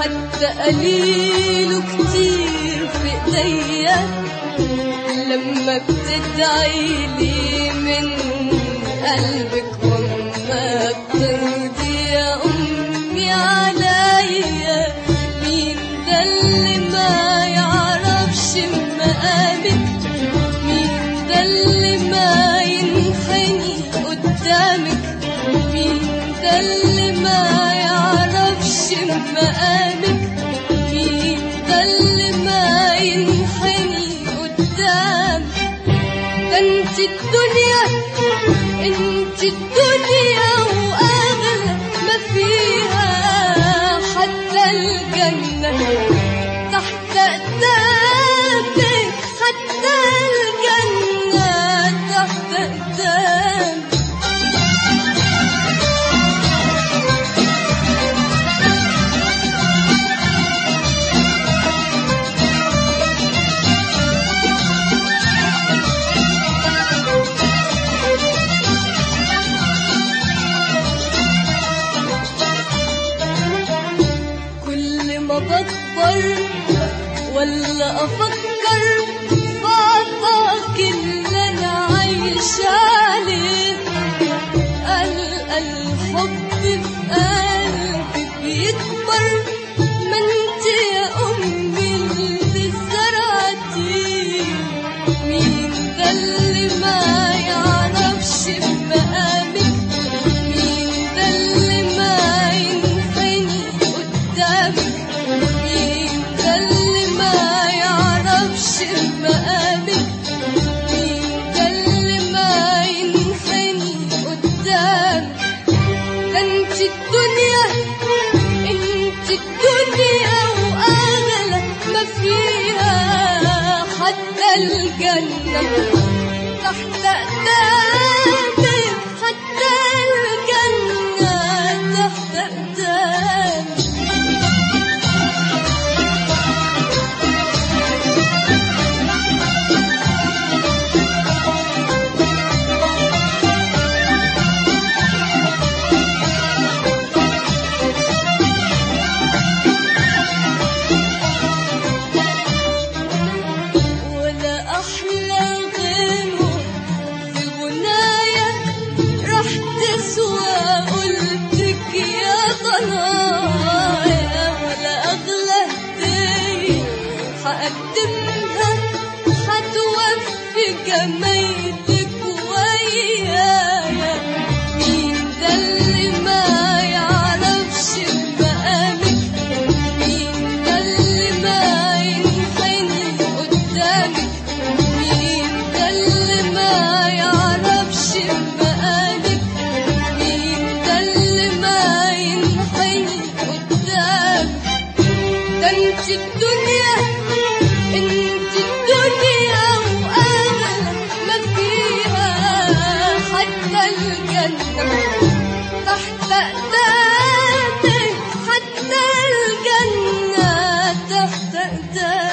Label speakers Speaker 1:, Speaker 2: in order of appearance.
Speaker 1: حتى قليل كتير في ايديا لما بتدعي لي من قلبك وما بترضي يا امي عليا مين ده اللي ما يعرفش مقامك مين ده اللي ما ينحني قدامك مين ده اللي ما يعرفش مقامك مين ده اللي ما ينحني قدامك ده انت الدنيا انت الدنيا واغلى ما فيها حتى الجنة تحت قدامك حتى الجنة تحت قدامك كل ما بكبر ولا افكر بعطاك اللي انا عايشة عليه ألقى الحب في قلبي بيكبر ما انت يا امي اللي زرعتيه مين ده اللي ما يعرفش مقامك مين ده اللي ما ينحني قدامك مين ده اللي ما يعرفش مقامك مين ده اللي ما ينحني قدامك ده انت الدنيا انت الدنيا واغلى ما فيها حتى الجنة تحت قدامك حتى الجنة تحت قدامك ولا أحلى غنوة في غنايا راح تسوى قلتك يا ضنايا ولا أغلى هدية هقدمها هتوفي جمايلك ويايا مين ده اللي ما يعرفش مقامك مين ده اللي ما ينحني قدامك مين ده اللي ما يعرفش مقامك مين ده اللي ما ينحني قدامك ده انت الدنيا انت الدنيا واغلى ما فيها حتى الجنة تحت قدامك حتى الجنة تحت قدامك